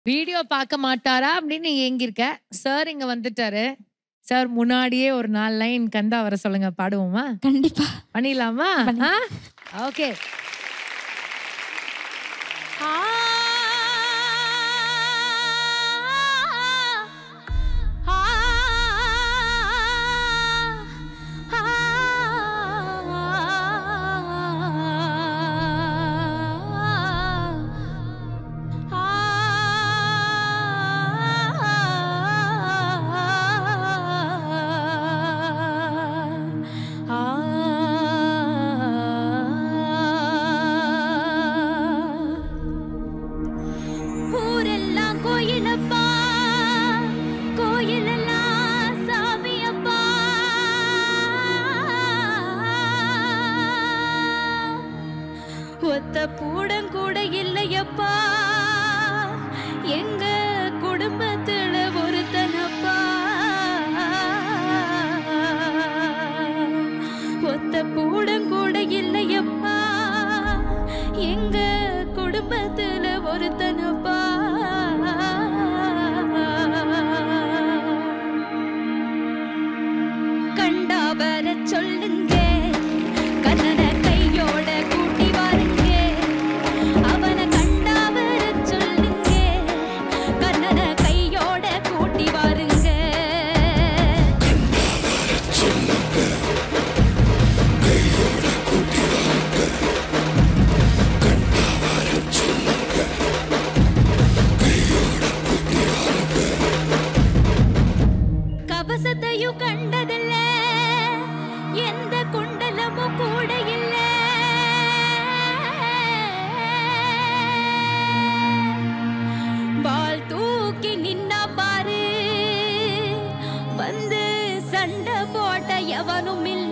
video பார்க்க மாட்டாரா அப்படின்னு நீ ஏங்கியிருக்க சார் இங்க வந்துட்டாரு சார் முன்னாடியே ஒரு நாலு லைன் கந்தா வர சொல்லுங்க பாடுவோமா கண்டிப்பா பண்ணிடலாமா பண்ணி- ஓகே ஊரெல்லாம் கோயிலப்பா கோயிலெல்லாம் சாமியப்பா ஒத்த பூடம் கூட இல்லையப்பா எங்க குடும்பத்துல ஒருத்தனப்பா ஒத்த பூடம் கூட இல்லையப்பா எங்க குடும்பத்துல ஒருத்தனப்பா கண்டா வர சொல்லுங்க கண்ணன கையோட கூட்டி வாருங்க அவனை கண்டா வர சொல்லுங்க கண்ணன கையோட கூட்டி வாருங்க கவசத்தையும் கண்டதில்ல எந்த குண்டலமும் கூட இல்ல பால் தூக்கி நின்னா பாரு வந்து சண்டை போட்ட எவனும் இல்ல